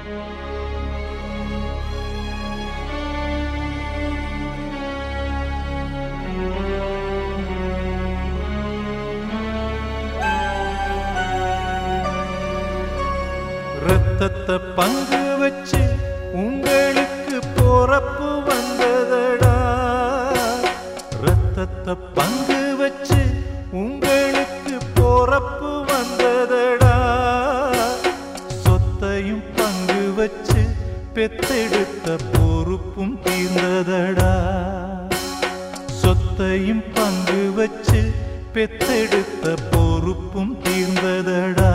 ரத்தத்தை பங்கு வச்சு உங்களுக்கு பொறப்பு வந்ததடா ரத்தத்தை பங்கு வச்சு உங்களுக்கு பொறப்பு வந்ததடா சொத்தையும் பங்கு வச்சு பெத்தெடுத்த பொறுப்பும் தீர்ந்ததடா சொத்தையும் பங்கு வச்சு பெத்தெடுத்த பொறுப்பும் தீர்ந்ததடா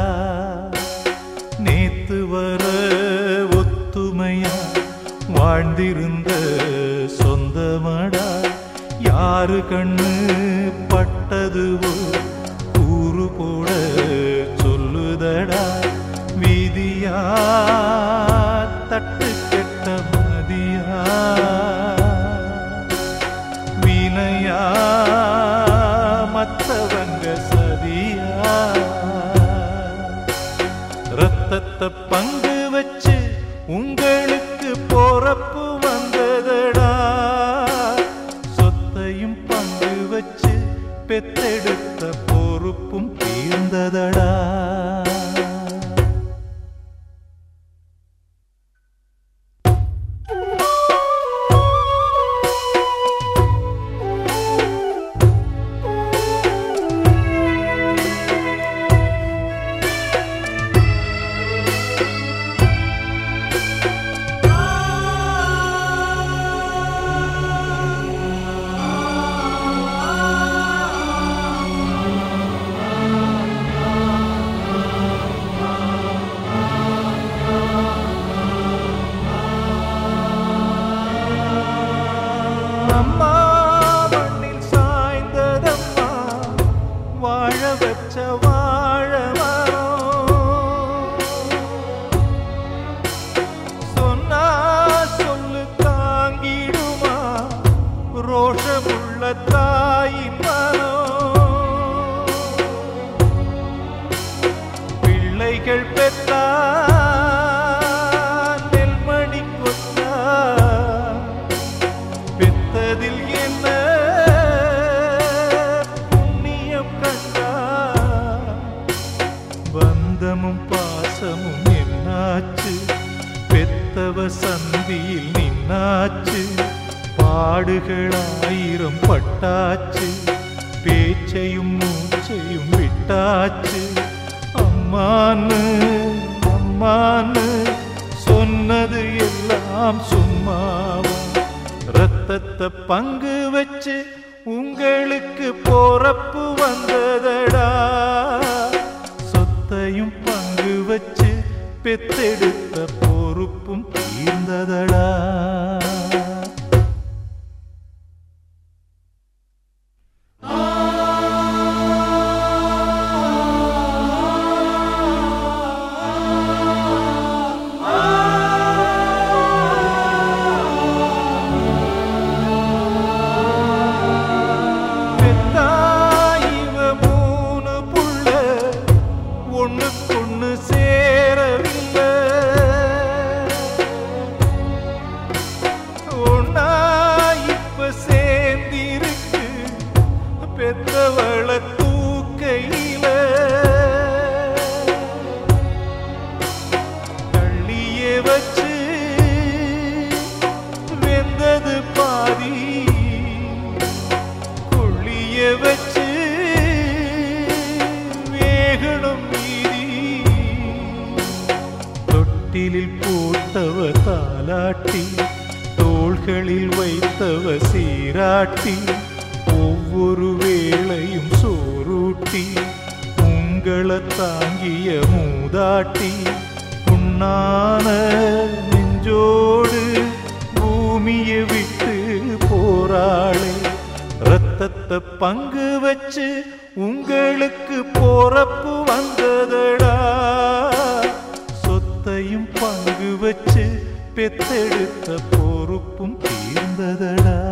நேத்து வர ஒத்துமையா வாழ்ந்திருந்த சொந்தமடா யாரு கண்ணு பட்டதுவோ கூறு போட சொல்லுதடா வீதியா தட்டு கெட்ட மதியா வினையா மத்தவங்க சதியா ரத்தத்தை பங்கு வச்சு உங்களுக்கு பொறப்பு வந்ததடா சொத்தையும் பங்கு வச்சு பெத்தெடுத்த பொறுப்பும் தீர்ந்ததடா அம்மா மண்ணில் சாய்ந்ததம்மா வாழ வச்ச வாழ மரம் சொன்னா சொல்லு தாங்கிடுமா ரோஷமுள்ள தாயின் மனம் பிள்ளைகள் பெற்றா நெல்மணி கொத்தா பெத்ததில் என்ன புண்ணியம் கண்டா பந்தமும் பாசமும் என்னாச்சு பெத்தவ சந்தியில் நின்னாச்சு பாடுகளாயிரம் பட்டாச்சு பேச்சையும் மூச்சையும் விட்டாச்சு அம்மான்னு அம்மான்னு சொன்னது எல்லாம் சும்மாவா ரத்தத்தை பங்கு வச்சு உங்களுக்கு பொறப்பு வந்ததடா சொத்தையும் பங்கு வச்சு பெத்தெடுத்த பொறுப்பும் தீர்ந்ததடா பெத்தாயிவ மூணு புள்ள ஒண்ணுக்கொண்ணு சேரவில்லை ஒன்னா இப்ப சேர்ந்திருக்கு பெத்தவள தூக்கையில தள்ளியே வச்சு வெந்தது பாதி கொள்ளிய வச்சு வேகணும் மீதி தொட்டிலில் போட்டவ தாலாட்டி தோள்களில் வைத்தவ சீராட்டி ஒவ்வொரு வேளையும் சோறூட்டி உங்களை தாங்கிய மூதாட்டி உண்ணான நெஞ்சோடு பூமியை விட்டு போராளே ரத்தத்தை பங்கு வச்சு உங்களுக்கு பொறப்பு வந்ததடா சொத்தையும் பங்கு வச்சு பெத்தெடுத்த பொறுப்பும் தீர்ந்ததடா